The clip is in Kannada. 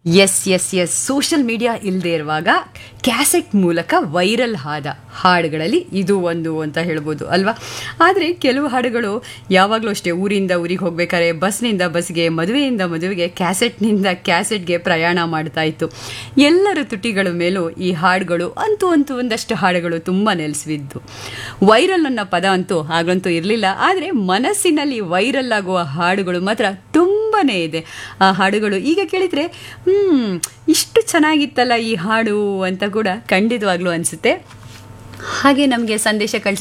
S S S social media ಇಲ್ಲದೆ ಇರುವಾಗ ಕ್ಯಾಸೆಟ್ ಮೂಲಕ ವೈರಲ್ ಆದ ಹಾಡುಗಳಲ್ಲಿ ಇದು ಒಂದು ಅಂತ ಹೇಳ್ಬೋದು ಅಲ್ವಾ ಆದರೆ ಕೆಲವು ಹಾಡುಗಳು ಯಾವಾಗಲೂ ಅಷ್ಟೇ ಊರಿಂದ ಊರಿಗೆ ಹೋಗ್ಬೇಕಾದ್ರೆ ಬಸ್ನಿಂದ ಬಸ್ಗೆ ಮದುವೆಯಿಂದ ಮದುವೆಗೆ ಕ್ಯಾಸೆಟ್ನಿಂದ ಕ್ಯಾಸೆಟ್ಗೆ ಪ್ರಯಾಣ ಮಾಡ್ತಾ ಇತ್ತು ಎಲ್ಲರ ತುಟಿಗಳ ಮೇಲೂ ಈ ಹಾಡುಗಳು ಅಂತೂ ಅಂತೂ ಒಂದಷ್ಟು ಹಾಡುಗಳು ತುಂಬ ನೆಲೆಸಿದ್ದು ವೈರಲ್ ಅನ್ನೋ ಪದ ಅಂತೂ ಆಗಂತೂ ಇರಲಿಲ್ಲ ಆದರೆ ಮನಸ್ಸಿನಲ್ಲಿ ವೈರಲ್ ಆಗುವ ಹಾಡುಗಳು ಮಾತ್ರ ತುಂಬಾನೇ ಇದೆ ಆ ಹಾಡುಗಳು ಈಗ ಕೇಳಿದ್ರೆ ಹ್ಮ್ ಇಷ್ಟು ಚೆನ್ನಾಗಿತ್ತಲ್ಲ ಈ ಹಾಡು ಅಂತ ಕೂಡ ಖಂಡಿತವಾಗ್ಲೂ ಅನಿಸುತ್ತೆ ಹಾಗೆ ನಮಗೆ ಸಂದೇಶ ಕಳಿಸಿ